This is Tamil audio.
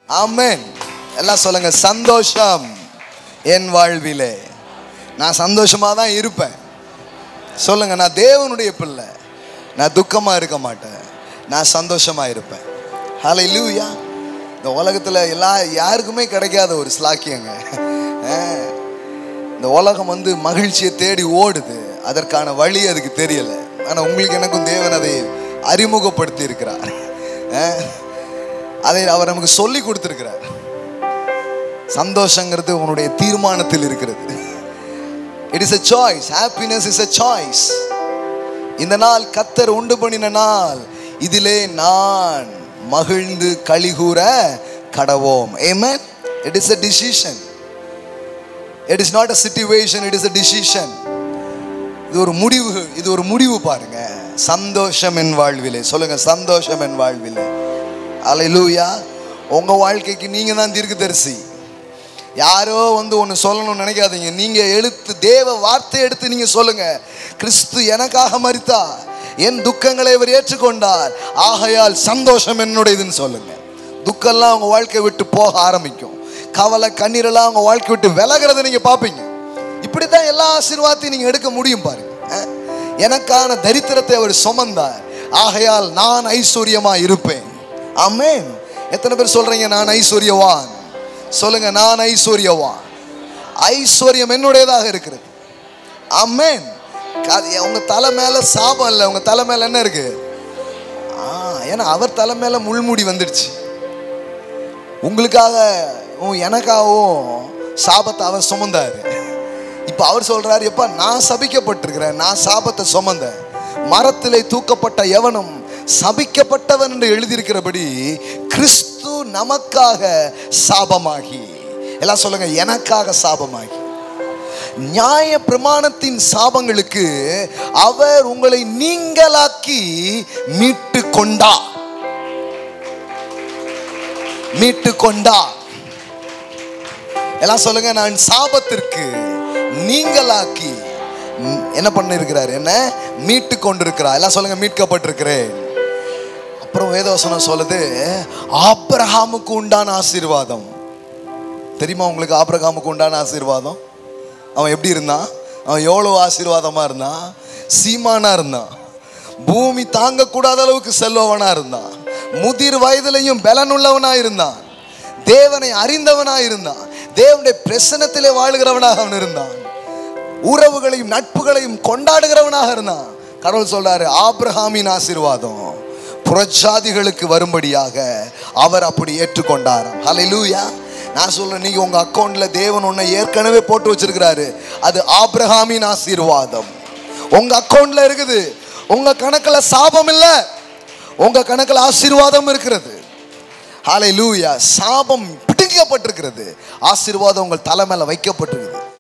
ஆமென் எல்லாம் சொல்லுங்க சந்தோஷம் என் வாழ்விலே நான் சந்தோஷமா தான் இருப்பேன் சொல்லுங்க நான் தேவனுடைய பிள்ளை நான் துக்கமா இருக்க மாட்டேன் நான் சந்தோஷமா இருப்பேன் ஹலை லூயா இந்த உலகத்துல எல்லா யாருக்குமே கிடைக்காத ஒரு ஸ்லாக்கியங்க அஹ், இந்த உலகம் வந்து மகிழ்ச்சியை தேடி ஓடுது அதற்கான வழி அதுக்கு தெரியல ஆனா உங்களுக்கு எனக்கும் தேவன் அதை அறிமுகப்படுத்தி இருக்கிறார் அஹ், அதை அவர் நமக்கு சொல்லி கொடுத்திருக்கிறார் சந்தோஷங்கிறது உன்னுடைய தீர்மானத்தில் இருக்கிறது it is a choice happiness is a choice இந்த நாள் கத்தர் உண்டு பண்ணின நாள் இதிலே நான் மகிழ்ந்து கலிகூற கடவோம் amen it is a decision it is not a situation it is a decision இது ஒரு முடிவு இது ஒரு முடிவு பாருங்க சந்தோஷம் என் வாழ்விலே சொல்லுங்க சந்தோஷம் என் வாழ்விலே அலையிலூயா உங்க வாழ்க்கைக்கு நீங்க தான் தீர்க்கதரிசி யாரோ வந்து ஒன்று சொல்லணும்னு நினைக்காதீங்க நீங்க எழுத்து தேவ வார்த்தை எடுத்து நீங்க சொல்லுங்க கிறிஸ்து எனக்காக மரித்தா என் துக்கங்களை இவர் ஏற்றுக்கொண்டார் ஆகையால் சந்தோஷம் என்னுடையதுன்னு சொல்லுங்க துக்கம்லாம் உங்க வாழ்க்கை விட்டு போக ஆரம்பிக்கும் கவலை கண்ணீரெல்லாம் உங்க வாழ்க்கை விட்டு விலகிறத நீங்க பார்ப்பீங்க இப்படித்தான் எல்லா ஆசீர்வாதத்தையும் நீங்க எடுக்க முடியும் பாருங்க அஹ். எனக்கான தரித்திரத்தை அவர் சுமந்தார் ஆகையால் நான் ஐஸ்வர்யமா இருப்பேன் ஆமென் எத்தனை பேர் சொல்றீங்க நான் ஐஸ்வர்யவான் சொல்லுங்க நான் ஐஸ்வர்யவான் ஐஸ்வர்யம் என்னுடையதாக இருக்கிறது ஆமென் க- உங்க தலை மேல சாபம் இல்லை உங்க தலை மேல என்ன இருக்கு ஆ ஏன்னா அவர் தலை மேல முள்முடி வந்துடுச்சு உங்களுக்காக உம், எனக்காகவும் சாபத்தை அவர் சுமந்தாரு இப்போ அவர் சொல்றாரு எப்பா நான் சபிக்கப்பட்டிருக்கிறேன் நான் சாபத்தை சுமந்தேன் மரத்திலே தூக்கப்பட்ட எவனும் சபிக்கப்பட்டவன் என்று எழுதியிருக்கிறபடி கிறிஸ்து நமக்காக சாபமாகி எல்லாம் சொல்லுங்க எனக்காக சாபமாகி நியாய பிரமாணத்தின் சாபங்களுக்கு அவர் உங்களை நீங்களாக்கி மீட்டு கொண்டார் மீட்டு கொண்டார் எல்லாம் சொல்லுங்க நான் சாபத்திற்கு நீங்களாக்கி ம், என்ன பண்ணிருக்கிறார் என்ன மீட்டு கொண்டிருக்கிறார் எல்லாம் சொல்லுங்க மீட்கப்பட்டிருக்கிறேன் அப்புறம் வேதவசனம் சொல்லுது ஆபிரகாமுக்கு உண்டான ஆசீர்வாதம் தெரியுமா உங்களுக்கு ஆபிரகாமுக்கு உண்டான ஆசீர்வாதம் அவன் எப்படி இருந்தான் அவன் எவ்வளோ ஆசீர்வாதமா இருந்தான் சீமானா இருந்தான் பூமி தாங்கக்கூடாத அளவுக்கு செல்வவனா இருந்தான் முதிர் வயதிலையும் பலனுள்ளவனா இருந்தான் தேவனை அறிந்தவனா இருந்தான் தேவனுடைய பிரசனத்திலே வாழுகிறவனாக அவன் இருந்தான் உறவுகளையும் நட்புகளையும் கொண்டாடுகிறவனாக இருந்தான் கடவுள் சொல்றாரு ஆபிரகாமின் ஆசீர்வாதம் புறஜாதிகளுக்கு வரும்படியாக அவர் அப்படி ஏற்றுக்கொண்டாராம் ஹalleluya நான் சொல்றேன் நீங்க உங்க அக்கௌண்ட்ல தேவன் உன்னை ஏற்கனவே போட்டு வச்சிருக்கிறாரு அது ஆபிரகாமின் ஆசீர்வாதம் உங்க அக்கௌண்ட்ல இருக்குது உங்க கணக்குல சாபம் இல்ல உங்க கணக்குல ஆசீர்வாதம் இருக்கிறது ஹalleluya சாபம் பிடுங்கப்பட்டிருக்கிறது ஆசீர்வாதம் உங்கள் தலை மேல வைக்கப்பட்டிருக்குது